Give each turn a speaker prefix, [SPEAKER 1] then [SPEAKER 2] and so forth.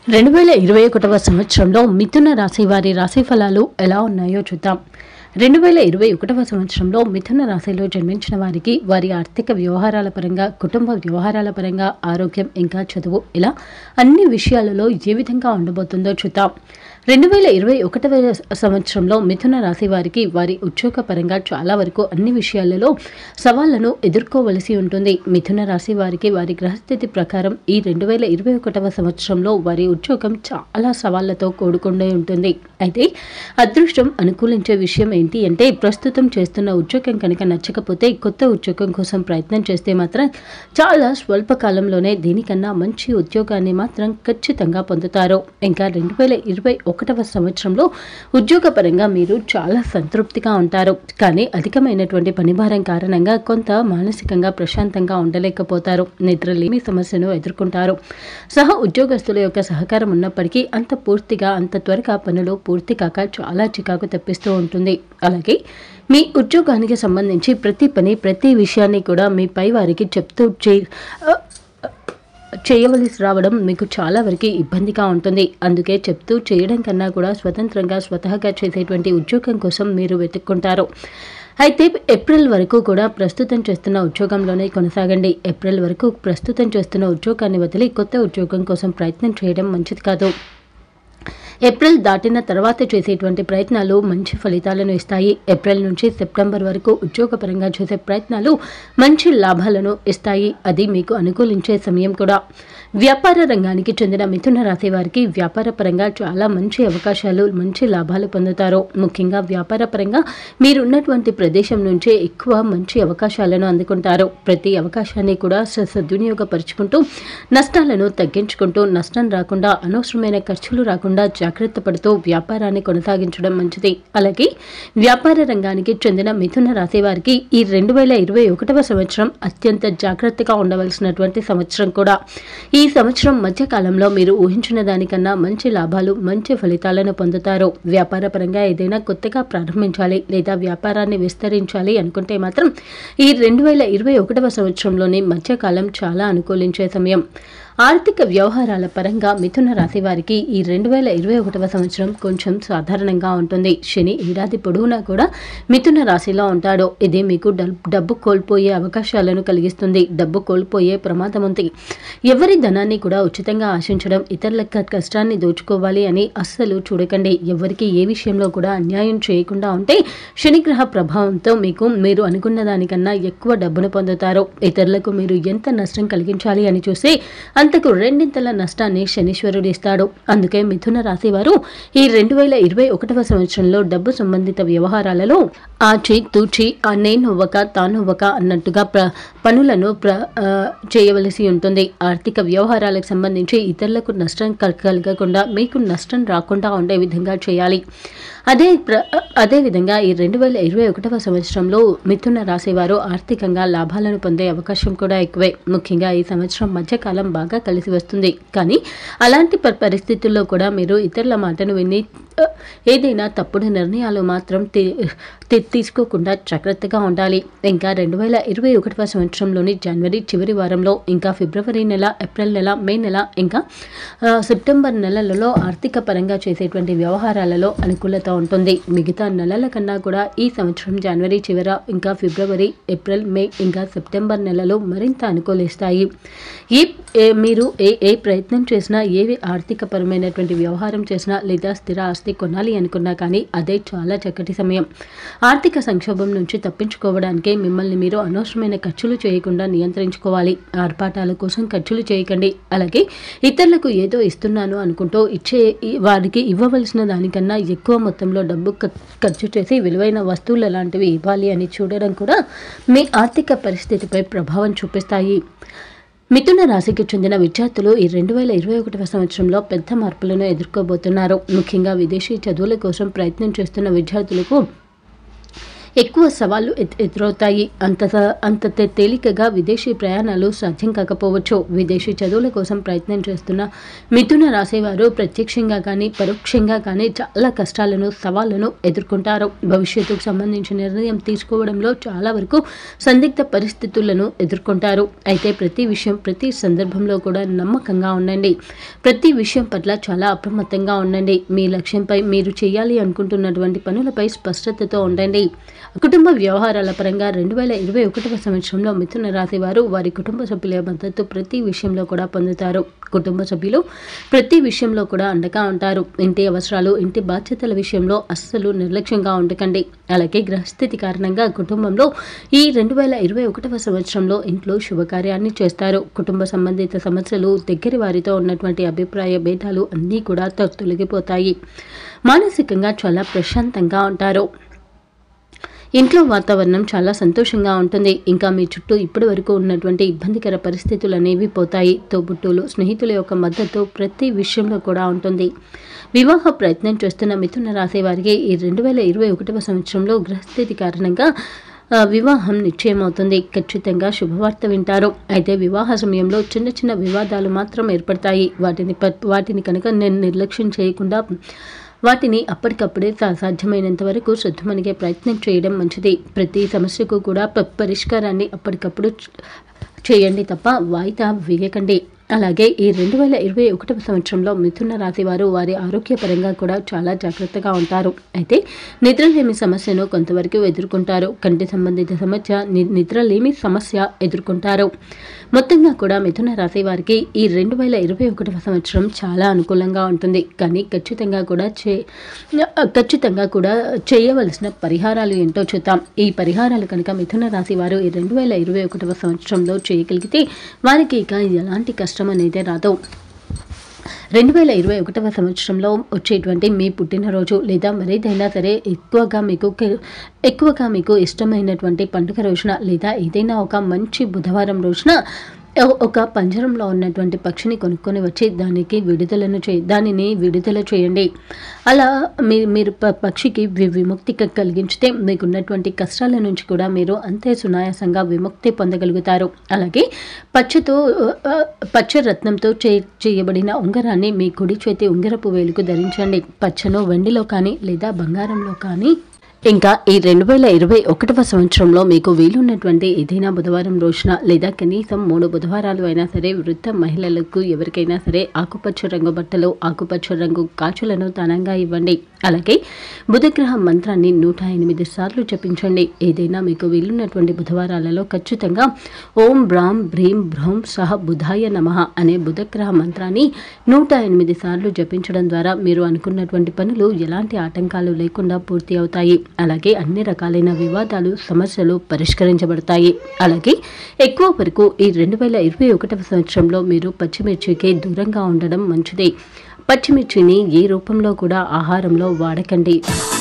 [SPEAKER 1] రెండు వేల ఇరవై ఒకటవ సంవత్సరంలో మిథున రాశి వారి రాశి ఫలాలు ఎలా ఉన్నాయో చూద్దాం రెండు వేల ఇరవై ఒకటవ సంవత్సరంలో మిథున రాశిలో జన్మించిన వారికి వారి ఆర్థిక వ్యవహారాల పరంగా కుటుంబ వ్యవహారాల పరంగా ఆరోగ్యం ఇంకా చదువు ఇలా అన్ని విషయాలలో ఏ విధంగా ఉండబోతుందో చూద్దాం రెండు వేల ఇరవై ఒకటవ సంవత్సరంలో మిథున రాశి వారికి వారి ఉద్యోగ పరంగా చాలా వరకు అన్ని విషయాలలో సవాళ్లను ఎదుర్కోవలసి ఉంటుంది మిథున రాశి వారికి వారి గ్రహస్థితి ప్రకారం ఈ రెండు వేల ఇరవై ఒకటవ సంవత్సరంలో వారి ఉద్యోగం చాలా సవాళ్లతో కూడుకునే ఉంటుంది అయితే అదృష్టం అనుకూలించే విషయం ఏంటి అంటే ప్రస్తుతం చేస్తున్న ఉద్యోగం కనుక నచ్చకపోతే కొత్త ఉద్యోగం కోసం ప్రయత్నం చేస్తే మాత్రం చాలా స్వల్ప కాలంలోనే దీనికన్నా మంచి ఉద్యోగాన్ని మాత్రం ఖచ్చితంగా పొందుతారు ఇంకా రెండు వేల ఇరవై ఒకటవ సంవత్సరంలో ఉద్యోగపరంగా మీరు చాలా సంతృప్తిగా ఉంటారు కానీ అధికమైనటువంటి పనిభారం కారణంగా కొంత మానసికంగా ప్రశాంతంగా ఉండలేకపోతారు నిద్రలేమి సమస్యను ఎదుర్కొంటారు సహ ఉద్యోగస్తుల యొక్క సహకారం ఉన్నప్పటికీ అంత పూర్తిగా అంత త్వరగా పనులు పూర్తి కాక చాలా చికాకు తెప్పిస్తూ ఉంటుంది అలాగే మీ ఉద్యోగానికి సంబంధించి ప్రతి పని ప్రతి విషయాన్ని కూడా మీ పై వారికి చెప్తూ చే చేయవలసి రావడం మీకు చాలా వరకు ఇబ్బందిగా ఉంటుంది అందుకే చెప్తూ చేయడం కన్నా కూడా స్వతంత్రంగా స్వతహాగా చేసేటువంటి ఉద్యోగం కోసం మీరు వెతుక్కుంటారు అయితే ఏప్రిల్ వరకు కూడా ప్రస్తుతం చేస్తున్న ఉద్యోగంలోనే కొనసాగండి ఏప్రిల్ వరకు ప్రస్తుతం చేస్తున్న ఉద్యోగాన్ని వదిలి కొత్త ఉద్యోగం కోసం ప్రయత్నం చేయడం మంచిది కాదు ఏప్రిల్ దాటిన తర్వాత చేసేటువంటి ప్రయత్నాలు మంచి ఫలితాలను ఇస్తాయి ఏప్రిల్ నుంచి సెప్టెంబర్ వరకు ఉద్యోగపరంగా చేసే ప్రయత్నాలు మంచి లాభాలను ఇస్తాయి అది మీకు అనుకూలించే సమయం కూడా వ్యాపార రంగానికి చెందిన మిథున రాశి వారికి వ్యాపార పరంగా చాలా మంచి అవకాశాలు మంచి లాభాలు పొందుతారు ముఖ్యంగా వ్యాపార పరంగా మీరున్నటువంటి ప్రదేశం నుంచే ఎక్కువ మంచి అవకాశాలను అందుకుంటారు ప్రతి అవకాశాన్ని కూడా స- సద్వినియోగపరుచుకుంటూ నష్టాలను తగ్గించుకుంటూ నష్టం రాకుండా అనవసరమైన ఖర్చులు రాకుండా జాగ్రత్త పడుతూ వ్యాపారాన్ని కొనసాగించడం మంచిది అలాగే వ్యాపార రంగానికి చెందిన మిథున రాశి వారికి ఈ రెండు వేల ఇరవై ఒకటవ సంవత్సరం అత్యంత జాగ్రత్తగా ఉండవలసినటువంటి సంవత్సరం కూడా ఈ సంవత్సరం మధ్యకాలంలో మీరు ఊహించిన దానికన్నా మంచి లాభాలు మంచి ఫలితాలను పొందుతారు వ్యాపార పరంగా ఏదైనా కొత్తగా ప్రారంభించాలి లేదా వ్యాపారాన్ని విస్తరించాలి అనుకుంటే మాత్రం ఈ రెండు వేల ఇరవై ఒకటవ సంవత్సరంలోని మధ్యకాలం చాలా అనుకూలించే సమయం ఆర్థిక వ్యవహారాల పరంగా మిథున రాశి వారికి ఈ రెండు వేల ఇరవై ఒకటవ సంవత్సరం కొంచెం సాధారణంగా ఉంటుంది శని ఏడాది పొడవునా కూడా మిథున రాశిలో ఉంటాడు ఇది మీకు డబ్- డబ్బు కోల్పోయే అవకాశాలను కలిగిస్తుంది డబ్బు కోల్పోయే ప్రమాదం ఉంది ఎవరి ధనాన్ని కూడా ఉచితంగా ఆశించడం ఇతరుల క- కష్టాన్ని దోచుకోవాలి అని అస్సలు చూడకండి ఎవరికి ఏ విషయంలో కూడా అన్యాయం చేయకుండా ఉంటే శనిగ్రహ ప్రభావంతో మీకు మీరు అనుకున్న దానికన్నా ఎక్కువ డబ్బును పొందుతారు ఇతరులకు మీరు ఎంత నష్టం కలిగించాలి అని చూస్తే అంతకు రెండింతల నష్టాన్ని శనీశ్వరుడు ఇస్తాడు అందుకే మిథున రాశి వారు ఈ రెండు వేల ఇరవై ఒకటవ సంవత్సరంలో డబ్బు సంబంధిత వ్యవహారాలలో ఆచి తూచి ఆ నేనవ్వక తానవ్వక అన్నట్టుగా ప్ర పనులను ప్ర ఆ, చేయవలసి ఉంటుంది ఆర్థిక వ్యవహారాలకు సంబంధించి ఇతరులకు నష్టం కల్- కలగకుండా మీకు నష్టం రాకుండా ఉండే విధంగా చేయాలి అదే ప్ర అదే విధంగా ఈ రెండు వేల ఇరవై ఒకటవ సంవత్సరంలో మిథున రాశివారు ఆర్థికంగా లాభాలను పొందే అవకాశం కూడా ఎక్కువే ముఖ్యంగా ఈ సంవత్సరం మధ్యకాలం బాగా కలిసి వస్తుంది కానీ అలాంటి ప- పరిస్థితుల్లో కూడా మీరు ఇతరుల మాటను విని ఆ, ఏదైనా తప్పుడు నిర్ణయాలు మాత్రం తీ- తీ- తీసుకోకుండా జాగ్రత్తగా ఉండాలి ఇంకా రెండు వేల ఇరవై ఒకటవ సంవత్సరంలోని జనవరి చివరి వారంలో ఇంకా ఫిబ్రవరి నెల ఏప్రిల్ నెల మే నెల ఇంకా ఆ, సెప్టెంబర్ నెలలలో ఆర్థిక పరంగా చేసేటువంటి వ్యవహారాలలో అనుకూలత ఉంటుంది మిగతా నెలల కన్నా కూడా ఈ సంవత్సరం జనవరి చివర ఇంకా ఫిబ్రవరి ఏప్రిల్ మే ఇంకా సెప్టెంబర్ నెలలో మరింత అనుకూలిస్తాయి ఈ ఏ- మీరు ఏ ఏ ప్రయత్నం చేసినా ఏ ఆర్థిక పరమైనటువంటి వ్యవహారం చేసినా లేదా స్థిర ఆస్తి కొనాలి అనుకున్నా కానీ అదే చాలా చక్కటి సమయం ఆర్థిక సంక్షోభం నుంచి తప్పించుకోవడానికే మిమ్మల్ని మీరు అనవసరమైన ఖర్చులు చేయకుండా నియంత్రించుకోవాలి ఆర్పాటాల కోసం ఖర్చులు చేయకండి అలాగే ఇతరులకు ఏదో ఇస్తున్నాను అనుకుంటూ ఇచ్చే ఈ- వారికి ఇవ్వవలసిన దానికన్నా ఎక్కువ మొత్తంలో డబ్బు ఖ- ఖర్చు చేసి విలువైన వస్తువులు లాంటివి ఇవ్వాలి అని చూడడం కూడా మీ ఆర్థిక పరిస్థితిపై ప్రభావం చూపిస్తాయి మిథున రాశికి చెందిన విద్యార్థులు ఈ రెండు వేల ఇరవై ఒకటవ సంవత్సరంలో పెద్ద మార్పులను ఎదుర్కోబోతున్నారు ముఖ్యంగా విదేశీ చదువుల కోసం ప్రయత్నం చేస్తున్న విద్యార్థులకు ఎక్కువ సవాళ్లు ఎద్- ఎదురవుతాయి అంత స- అంత తే- తేలికగా విదేశీ ప్రయాణాలు సాధ్యం కాకపోవచ్చు విదేశీ చదువుల కోసం ప్రయత్నం చేస్తున్న మిథున రాసేవారు ప్రత్యక్షంగా కానీ పరోక్షంగా కానీ చాలా కష్టాలను సవాళ్లను ఎదుర్కొంటారు భవిష్యత్తుకు సంబంధించిన నిర్ణయం తీసుకోవడంలో చాలా వరకు సందిగ్ధ పరిస్థితులను ఎదుర్కొంటారు అయితే ప్రతి విషయం ప్రతి సందర్భంలో కూడా నమ్మకంగా ఉండండి ప్రతి విషయం పట్ల చాలా అప్రమత్తంగా ఉండండి మీ లక్ష్యంపై మీరు చేయాలి అనుకుంటున్నటువంటి పనులపై స్పష్టతతో ఉండండి కుటుంబ వ్యవహారాల పరంగా రెండు వేల ఇరవై ఒకటవ సంవత్సరంలో మిథున రాశి వారు వారి కుటుంబ సభ్యుల మద్దతు ప్రతి విషయంలో కూడా పొందుతారు కుటుంబ సభ్యులు ప్రతి విషయంలో కూడా అండగా ఉంటారు ఇంటి అవసరాలు ఇంటి బాధ్యతల విషయంలో అస్సలు నిర్లక్ష్యంగా ఉండకండి అలాగే గ్రహస్థితి కారణంగా కుటుంబంలో ఈ రెండు వేల ఇరవై ఒకటవ సంవత్సరంలో ఇంట్లో శుభకార్యాన్ని చేస్తారు కుటుంబ సంబంధిత సమస్యలు దగ్గరి వారితో ఉన్నటువంటి అభిప్రాయ భేదాలు అన్నీ కూడా తొ- తొలగిపోతాయి మానసికంగా చాలా ప్రశాంతంగా ఉంటారు ఇంట్లో వాతావరణం చాలా సంతోషంగా ఉంటుంది ఇంకా మీ చుట్టూ ఇప్పటి వరకు ఉన్నటువంటి ఇబ్బందికర పరిస్థితులు అనేవి పోతాయి తోబుట్టువులు స్నేహితుల యొక్క మద్దతు ప్రతి విషయంలో కూడా ఉంటుంది వివాహ ప్రయత్నం చేస్తున్న మిథున రాశి వారికి ఈ రెండు వేల ఇరవై ఒకటవ సంవత్సరంలో గ్రహస్థితి కారణంగా ఆ, వివాహం నిశ్చయమవుతుంది ఖచ్చితంగా శుభవార్త వింటారు అయితే వివాహ సమయంలో చిన్న చిన్న వివాదాలు మాత్రం ఏర్పడతాయి వాటిని ప- వాటిని కనుక నేను నిర్లక్ష్యం చేయకుండా వాటిని అప్పటికప్పుడే సా- సాధ్యమైనంత వరకు శుద్ధమనిగే ప్రయత్నం చేయడం మంచిది ప్రతి సమస్యకు కూడా ప- పరిష్కారాన్ని అప్పటికప్పుడు చ- చేయండి తప్ప వాయిదా వేయకండి అలాగే ఈ రెండు వేల ఇరవై ఒకటవ సంవత్సరంలో మిథున రాశి వారు వారి ఆరోగ్యపరంగా కూడా చాలా జాగ్రత్తగా ఉంటారు అయితే నిద్రలేమి సమస్యను కొంతవరకు ఎదుర్కొంటారు కంటి సంబంధిత సమస్య ని- నిద్రలేమి సమస్య ఎదుర్కొంటారు మొత్తంగా కూడా మిథున రాశి వారికి ఈ రెండు వేల ఇరవై ఒకటవ సంవత్సరం చాలా అనుకూలంగా ఉంటుంది కానీ ఖచ్చితంగా కూడా చే ఖచ్చితంగా కూడా చేయవలసిన పరిహారాలు ఏంటో చూద్దాం ఈ పరిహారాలు కనుక మిథున రాశి వారు ఈ రెండు వేల ఇరవై ఒకటవ సంవత్సరంలో చేయగలిగితే వారికి ఇక ఎలాంటి కష్టం అనేది రాదు రెండు వేల ఇరవై ఒకటవ సంవత్సరంలో వచ్చేటువంటి మీ పుట్టినరోజు లేదా మరేదైనా సరే ఎక్కువగా మీకు ke- ఎక్కువగా మీకు ఇష్టమైనటువంటి పండుగ రోజున లేదా ఏదైనా ఒక మంచి బుధవారం రోజున ఒ- ఒక పంజరంలో ఉన్నటువంటి పక్షిని కొనుక్కొని వచ్చి దానికి విడుదలను చే దానిని విడుదల చేయండి అలా మీ మీరు ప- పక్షికి వి- విముక్తి క- కలిగించితే మీకున్నటువంటి కష్టాల నుంచి కూడా మీరు అంతే సునాయాసంగా విముక్తి పొందగలుగుతారు అలాగే పచ్చతో ఆ, పచ్చ రత్నంతో చే చేయబడిన ఉంగరాన్ని మీ కుడి చేతి ఉంగరపు వేలుకు ధరించండి పచ్చను వెండిలో కానీ లేదా బంగారంలో కానీ ఇంకా ఈ రెండు వేల ఇరవై ఒకటవ సంవత్సరంలో మీకు వీలున్నటువంటి ఏదైనా బుధవారం రోజున లేదా కనీసం మూడు బుధవారాలు అయినా సరే వృద్ధ మహిళలకు ఎవరికైనా సరే ఆకుపచ్చ రంగు బట్టలు ఆకుపచ్చ రంగు కాచులను దానంగా ఇవ్వండి అలాగే బుధగ్రహ మంత్రాన్ని నూట ఎనిమిది సార్లు జపించండి ఏదైనా మీకు వీలున్నటువంటి బుధవారాలలో ఖచ్చితంగా ఓం బ్రాం భ్రీం భ్రౌం సహ బుధాయ నమః అనే బుధగ్రహ మంత్రాన్ని నూట ఎనిమిది సార్లు జపించడం ద్వారా మీరు అనుకున్నటువంటి పనులు ఎలాంటి ఆటంకాలు లేకుండా పూర్తి అవుతాయి అలాగే అన్ని రకాలైన వివాదాలు సమస్యలు పరిష్కరించబడతాయి అలాగే ఎక్కువ వరకు ఈ రెండు వేల ఇరవై ఒకటవ సంవత్సరంలో మీరు పచ్చిమిర్చికి దూరంగా ఉండడం మంచిది పచ్చిమిర్చిని ఏ రూపంలో కూడా ఆహారంలో వాడకండి